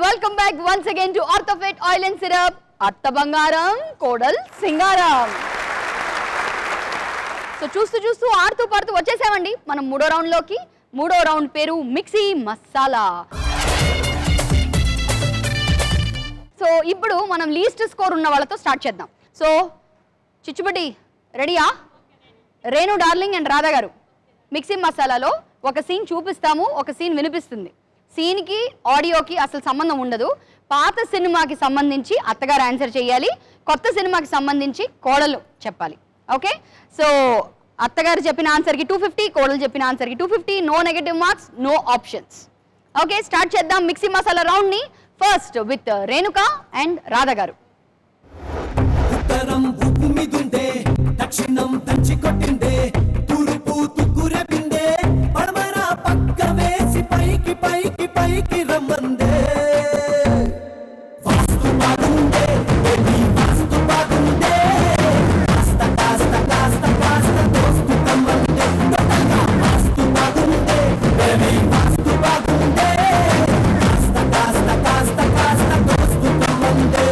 Welcome back once again to Orthofit oil and syrup అత్త బంగారం కోడల్ సింగారం so చూస్తూ చూస్తూ ఆడుతూ పాడుతూ వచ్చేసామండి మనం మూడో రౌండ్ లోకి మూడో రౌండ్ పేరు మిక్సీ మసాలా సో ఇప్పుడు మనం లీస్ట్ స్కోర్ ఉన్న వాళ్ళతో స్టార్ట్ చేద్దాం సో చిచ్చుబడి రెడీయా రేణు డార్లింగ్ అండ్ రాధా గారు మిక్సీ మసాలాలో ఒక సీన్ చూపిస్తాము ఒక సీన్ వినిపిస్తుంది సీన్కి ఆడియోకి అసలు సంబంధం ఉండదు పాత సినిమాకి సంబంధించి అత్తగారు ఆన్సర్ చేయాలి కొత్త సినిమాకి సంబంధించి కోడలు చెప్పాలి ఓకే సో అత్తగారు చెప్పిన ఆన్సర్కి టూ ఫిఫ్టీ కోడలు చెప్పిన ఆన్సర్కి two fifty no negative marks no options okay start చేద్దాం మిక్సీ మసాలా రౌండ్ని first with Renuka and Radha garu ఉత్తరం ఉప్పు మీదుండే దక్షిణం దంచి కొట్టిండే తూర్పు తుక్కురెపిండే పడమర పక్క వేసి పైకి పైకి పైకి రమ్మందే వాస్తు బాగుండే బేబీ వాస్తు బాగుండే కాస్త కాస్త కాస్త కాస్త దోస్తు కమ్మందే టోటల్గా వాస్తు బాగుండే బేబీ వాస్తు బాగుండే కాస్త కాస్త కాస్త కాస్త దోస్తు కమ్మందే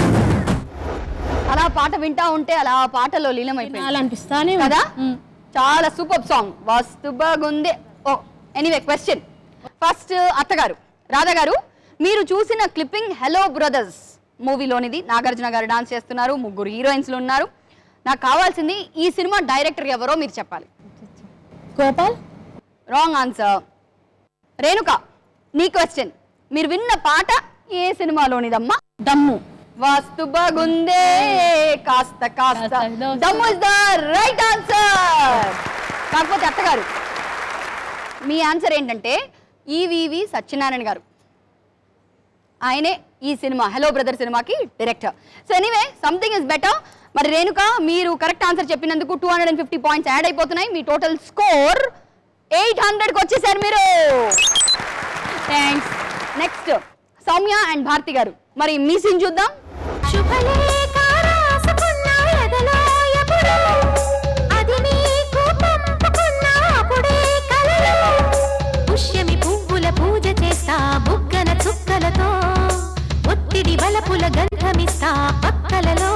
అలా పాట వింటా ఉంటే అలా ఆ పాటలో లీలమైపోయింది అలా అనిపిస్తానే ఉంది. కదా మ్. చాలా సూపర్ సాంగ్ వస్తు బాగుంది ఓ ఎనీవే క్వశ్చన్ ఫస్ట్ అత్తగారు రాధా గారు మీరు చూసిన క్లిప్పింగ్ హలో బ్రదర్స్ మూవీలోనిది నాగార్జున గారు డాన్స్ చేస్తున్నారు ముగ్గురు హీరోయిన్స్లు ఉన్నారు నాకు కావాల్సింది ఈ సినిమా డైరెక్టర్ ఎవరో మీరు చెప్పాలి గోపాల్ రాంగ్ ఆన్సర్ రేణుక నీ క్వశ్చన్ మీరు విన్న పాట ఏ సినిమాలోనిదమ్మా దమ్ము వాస్తు బాగుందే కాస్త కాస్త కాస్త దోస్త. దమ్ము ఇస్ ద రైట్ ఆన్సర్ కాకపోతే అత్తగారు మీ ఆన్సర్ ఏంటంటే ఈవివి సత్యనారాయణ గారు ఆయనే ఈ సినిమా హలో బ్రదర్ సినిమాకి director so anyway something is better మరి రేణుక మీరు కరెక్ట్ ఆన్సర్ చెప్పినందుకు two hundred and fifty points add అయిపోతున్నాయి మీ టోటల్ స్కోర్ ఎయిట్ హండ్రెడ్కి వచ్చేసారు మీరు thanks next Soumya and Bharathi garu మరి మీ సీన్ చూద్దాం శుభలేఖ రాసుకున్న ఎదలో ఎప్పుడు అది నీకు పంపుకున్న అప్పుడే కలలు పుష్యమి పువ్వుల పూజ చేస్తా బుగ్గన చుక్కలతో ఒత్తిడి వలపుల గంధమిస్తా పక్కలలో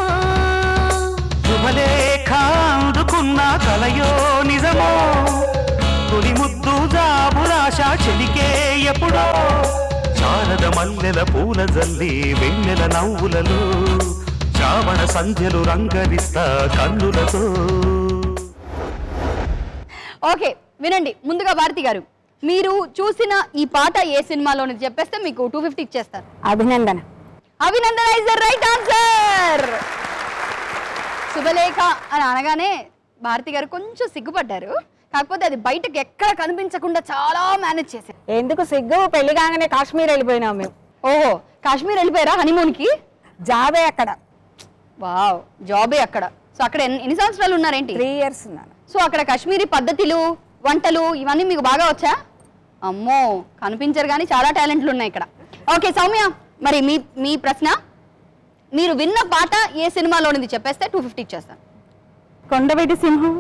శుభలేఖ అందుకున్న కలయో నిజమో తొలి ముద్దు జాబురాశ చెలికే ఎప్పుడో శారద మల్లెల పూల జల్లి వెన్నెల నవ్వులలో శ్రావణ సంధ్యలు రంగరిస్తా కన్నులతో ఓకే వినండి ముందుగా భారతి గారు మీరు చూసిన ఈ పాట ఏ సినిమాలోని చెప్పేస్తే మీకు టూ ఫిఫ్టీ ఇచ్చేస్తారు Abhinandana Abhinandana is the right answer Subhalekha అని అనగానే భారతి గారు కొంచెం సిగ్గుపడ్డారు కాకపోతే అది బయటకు ఎక్కడ కనిపించకుండా చాలా మేనేజ్ చేశారు ఎందుకు సిగ్గు పెళ్లి కాగానే కాశ్మీర్ వెళ్ళిపోయినాం మేము ఓహో కాశ్మీర్ వెళ్ళిపోయారా హనీమూన్కి జాబే అక్కడ వావ్ జాబే అక్కడ సో అక్కడ ఎన్ని ఎన్ని సంవత్సరాలు ఉన్నారేంటి త్రీ ఇయర్స్ ఉన్నాను సో అక్కడ కాశ్మీరీ పద్ధతులు వంటలు ఇవన్నీ మీకు బాగా వచ్చా అమ్మో కనిపించరు కానీ చాలా టాలెంట్లు ఉన్నాయి ఇక్కడ ఓకే సౌమ్య మరి మీ మీ ప్రశ్న మీరు విన్న పాట ఏ సినిమాలోనిది చెప్పేస్తే టూ ఫిఫ్టీ ఇచ్చేస్తాను కొండవీటి సింహం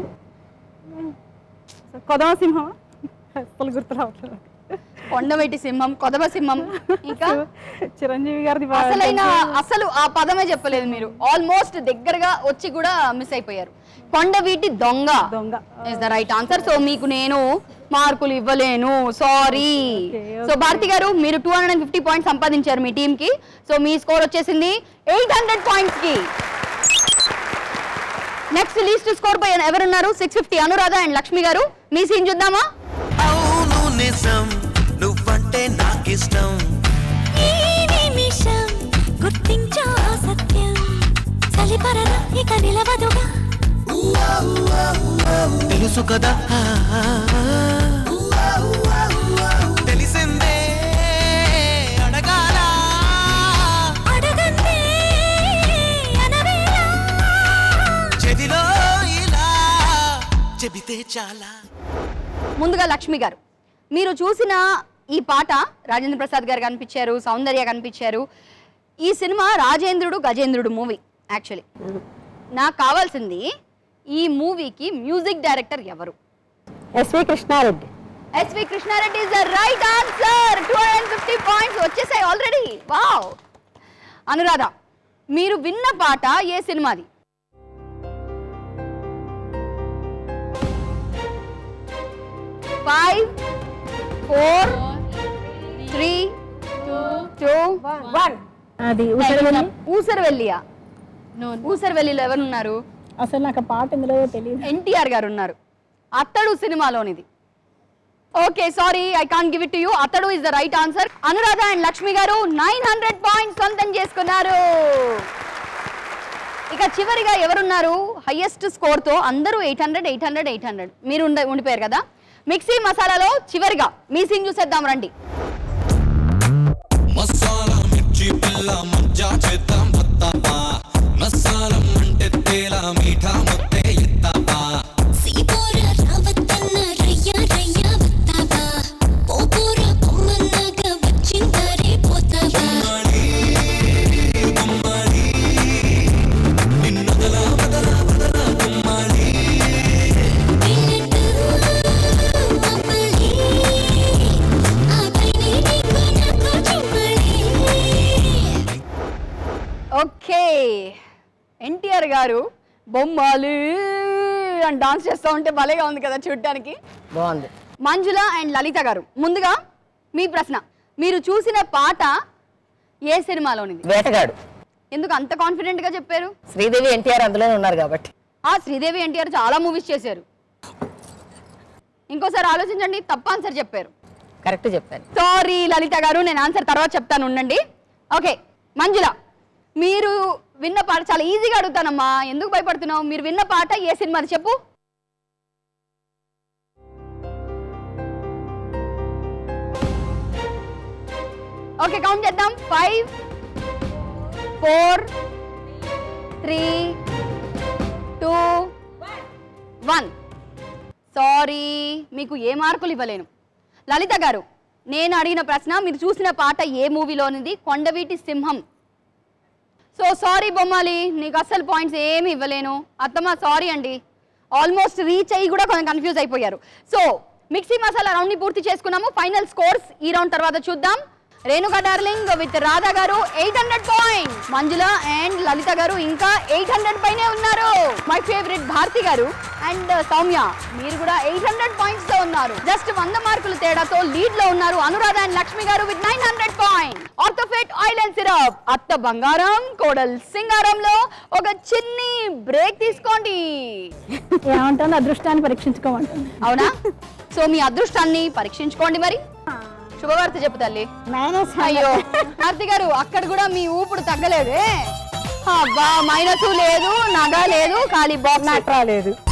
కొదమ సింహం అసలు గుర్తు రావట్లేదు కొండవెట్టి సింహం కొదమ సింహం ఇంకా చిరంజీవి గారిది అసలైన అసలు ఆ పదమే చెప్పలేదు మీరు ఆల్మోస్ట్ దగ్గరగా వచ్చి కూడా మిస్ అయిపోయారు Kondaveeti Donga Donga. Is the right answer so మీకు నేను మార్కులు ఇవ్వలేను sorry Okay, so Bharathi garu మీరు two hundred and fifty points సంపాదించారు మీ టీమ్ కి సో మీ స్కోర్ వచ్చేసింది ఎయిట్ హండ్రెడ్ పాయింట్స్ కి నెక్స్ట్ లీస్ట్ స్కోర్ పై ఎవరున్నారు six fifty Anuradha and Lakshmi garu మీ సీన్ చూద్దామా అవును నిజం నువ్వంటే నాకిష్టం ఈ నిమిషం గుర్తించా సత్యం చలిపరన ఇక నిలవదుగా తెలుసు కదా తెలిసిందే అడగాల అడగందే అనవేలా చెదిలో ఇలా చెబితే చాలా ముందుగా లక్ష్మి గారు మీరు చూసిన ఈ పాట రాజేంద్ర ప్రసాద్ గారు కనిపించారు సౌందర్య కనిపించారు ఈ సినిమా రాజేంద్రుడు గజేంద్రుడు మూవీ యాక్చువల్లీ నాకు కావాల్సింది ఈ మూవీకి మ్యూజిక్ డైరెక్టర్ ఎవరు SV Krishna Reddy SV Krishna Reddy is the right answer two hundred fifty points వచ్చేసాయి ఆల్రెడీ వావ్ అనురాధ మీరు విన్న పాట ఏ సినిమాది five four three two one అది ఉసరవెల్లి ఊసరవెల్లియా ఊసరవెల్లిలో ఎవరున్నారు అసలు నాకు ఆ పాట ఇందులో తెలియదు ఎన్టీఆర్ గారు ఉన్నారు అత్తడు సినిమాలోనిది okay sorry I can't give it to you Athadu is the right answer Anuradha and Lakshmi garu nine hundred points సొంతం చేసుకున్నారు ఇక చివరిగా ఎవరున్నారు హైయెస్ట్ స్కోర్ తో అందరూ eight hundred eight hundred eight hundred మీరు ఉండ ఉండిపోయారు కదా మిక్సీ మసాలాలో చివరిగా మీ సీన్ చూసేద్దాం రండి మసాలా మిర్చి పిల్ల మజ్జా చేద్దాం వస్తావా మసాలం అంటే తేలా మీఠా ముద్దే ఎత్తావా సీపోర రావత్తన్న రయ్య రయ్య వత్తావా పోపోర పొమ్మన్నాక వచ్చిందరే పోతావా నిన్నదలా వదలా వదలా గుమ్మాలి పిల్లట్టు అమ్మలే ఆ పైనే నీకు నాకు చుమ్మలే ఓకే ఎన్టీఆర్ గారు బొమ్మలు అని డాన్స్ చేస్తూ ఉంటే భలేగా ఉంది కదా చూడటానికి బాగుంది మంజుల అండ్ లలిత గారు ముందుగా మీ ప్రశ్న మీరు చూసిన పాట ఏ సినిమాలోనిది వేటగాడు ఎందుకు అంత కాన్ఫిడెంట్ గా చెప్పారు శ్రీదేవి ఎన్టీఆర్ అందులోనే ఉన్నారు కాబట్టి ఆ శ్రీదేవి ఎన్టీఆర్ చాలా మూవీస్ చేశారు ఇంకోసారి ఆలోచించండి తప్ప ఆన్సర్ చెప్పారు కరెక్ట్ చెప్పాను సారీ లలిత గారు నేను ఆన్సర్ తర్వాత చెప్తాను ఉండండి ఓకే మంజుల మీరు విన్న పాట చాలా ఈజీగా అడుగుతానమ్మా ఎందుకు భయపడుతున్నావు మీరు విన్న పాట ఏ సినిమాది చెప్పు ఓకే కౌంట్ చేద్దాం five four three two one sorry మీకు ఏ మార్కులు ఇవ్వలేను లలిత గారు నేను అడిగిన ప్రశ్న మీరు చూసిన పాట ఏ మూవీలోనిది కొండవీటి సింహం సో సారీ బొమ్మాలి నీకు అస్సలు పాయింట్స్ ఏమి ఇవ్వలేను అత్తమ్మ సారీ అండి ఆల్మోస్ట్ రీచ్ అయ్యి కూడా కొంచెం కన్ఫ్యూజ్ అయిపోయారు సో మిక్సీ మసాలా రౌండ్ ని పూర్తి చేసుకున్నాము ఫైనల్ స్కోర్స్ ఈ రౌండ్ తర్వాత చూద్దాం Renuka darling with Radha garu eight hundred point Manjula and Lalitha garu ఇంకా ఎయిట్ హండ్రెడ్ పైనే ఉన్నారు మై ఫేవరెట్ భారతి గారు అండ్ సౌమ్య మీరు కూడా ఎయిట్ హండ్రెడ్ పాయింట్స్ తో ఉన్నారు జస్ట్ వంద మార్కుల తేడాతో లీడ్ లో ఉన్నారు Anuradha and Lakshmi garu with nine hundred point Orthofit oil and syrup అత్త బంగారం కోడల్ సింగారంలో ఒక చిన్ని బ్రేక్ తీసుకోండి ఏమంటుంది అదృష్టాన్ని పరీక్షించుకోమంటుంది అవునా సో మీ అదృష్టాన్ని పరీక్షించుకోండి మరి శుభవార్త చెప్పు తల్లి మైనస్ అయ్యో భారతి గారు అక్కడ కూడా మీ ఊపుడు తగ్గలేదే అబ్బా మైనస్ లేదు నగ లేదు ఖాళీ బాక్స్ నాకు రాలేదు